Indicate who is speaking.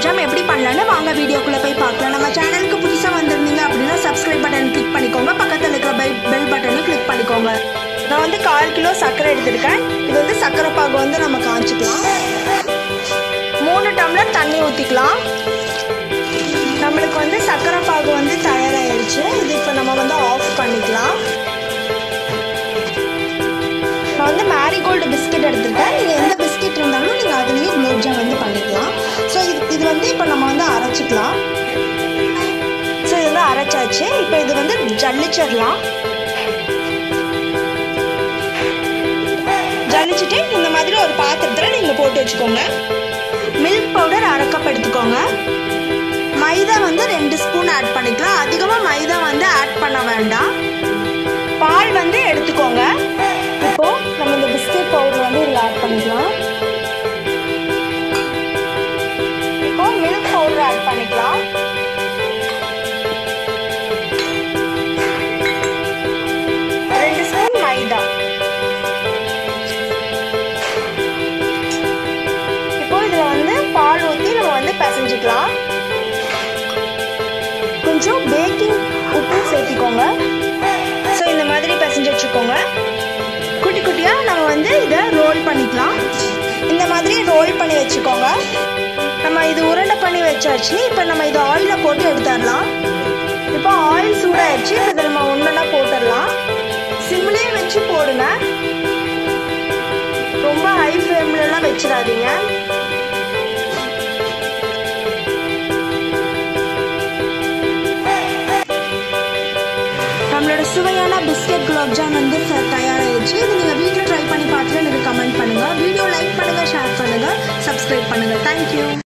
Speaker 1: குலோப்ஜாம் எப்படி பண்ணலான்னு வாங்க வீடியோக்குள்ளே போய் பார்க்கலாம் நம்ம சேனலுக்கு புதுசாக வந்திருந்தீங்க அப்படின்னா சப்ஸ்கிரைப் பட்டன் கிளிக் பண்ணிக்கோங்க பக்கத்தில் இருக்கிற பெல் பெல் பட்டனை கிளிக் பண்ணிக்கோங்க நான் வந்து கால் கிலோ சர்க்கரை எடுத்திருக்கேன் இது வந்து சர்க்கரை பாகு வந்து நம்ம காய்ச்சிக்கலாம் மூணு டம்ளர் தண்ணி ஊற்றிக்கலாம் நம்மளுக்கு வந்து சர்க்கரை பாகு வந்து தயாராகிடுச்சு இது இப்போ நம்ம வந்து ஆஃப் பண்ணிக்கலாம் நான் வந்து மேரிகோல்டு பிஸ்கெட் எடுத்திருக்கேன் நீங்கள் எந்த பிஸ்கெட் இருந்தாலும் நீங்கள் அதுலேயும் குலோப்ஜாம் வந்து பண்ணிக்கலாம் ஸோ இது இது வந்து இப்போ நம்ம வந்து அரைச்சிக்கலாம் ஸோ இது வந்து அரைச்சாச்சு இப்போ இது வந்து ஜல்லிச்சிடலாம் ஜல்லிச்சுட்டு இந்த மாதிரி ஒரு பாத்திரத்தில் நீங்கள் போட்டு வச்சுக்கோங்க மில்க் பவுடர் அரை கப் எடுத்துக்கோங்க மைதா வந்து ரெண்டு ஸ்பூன் ஆட் பண்ணிக்கலாம் அதிகமாக மைதா வந்து ஆட் பண்ண வேண்டாம் பால் வந்து எடுத்துக்கோங்க இப்போ நம்ம இந்த பிஸ்கெட் பவுடர் வந்து இதில் ஆட் பண்ணிக்கலாம் இப்போ மில்க் பவுடர் ஆட் பண்ணிக்கலாம் ரெண்டு ஸ்பூன் மைதா இப்போ இதில் வந்து பால் ஊற்றி நம்ம வந்து பிசைஞ்சிக்கலாம் கொஞ்சம் பேக்கிங் உப்பு சேர்த்திக்கோங்க ஸோ இந்த மாதிரி பிசைஞ்சு வச்சுக்கோங்க குட்டி குட்டியாக நம்ம வந்து இதை ரோல் பண்ணிக்கலாம் இந்த மாதிரி ரோல் பண்ணி வச்சுக்கோங்க நம்ம இது உருண்டை பண்ணி வச்சாச்சு இப்போ நம்ம இது ஆயிலில் போட்டு எடுத்துடலாம் இப்போ ஆயில் சூடாயிடுச்சு இப்போ இதை நம்ம ஒன்றா போட்டுடலாம் சிம்லேயே வச்சு போடுங்க ரொம்ப ஹை ஃப்ளேம்லலாம் வச்சிடாதீங்க நம்மளோட சுவையான பிஸ்கெட் குலோப்ஜாம் வந்து ச- தயாராகிடுச்சு இது நீங்கள் வீட்டில் ட்ரை பண்ணி பார்த்துட்டு எனக்கு கமெண்ட் பண்ணுங்கள் வீடியோ லைக் பண்ணுங்கள் ஷேர் பண்ணுங்கள் சப்ஸ்கிரைப் பண்ணுங்கள் தேங்க்யூ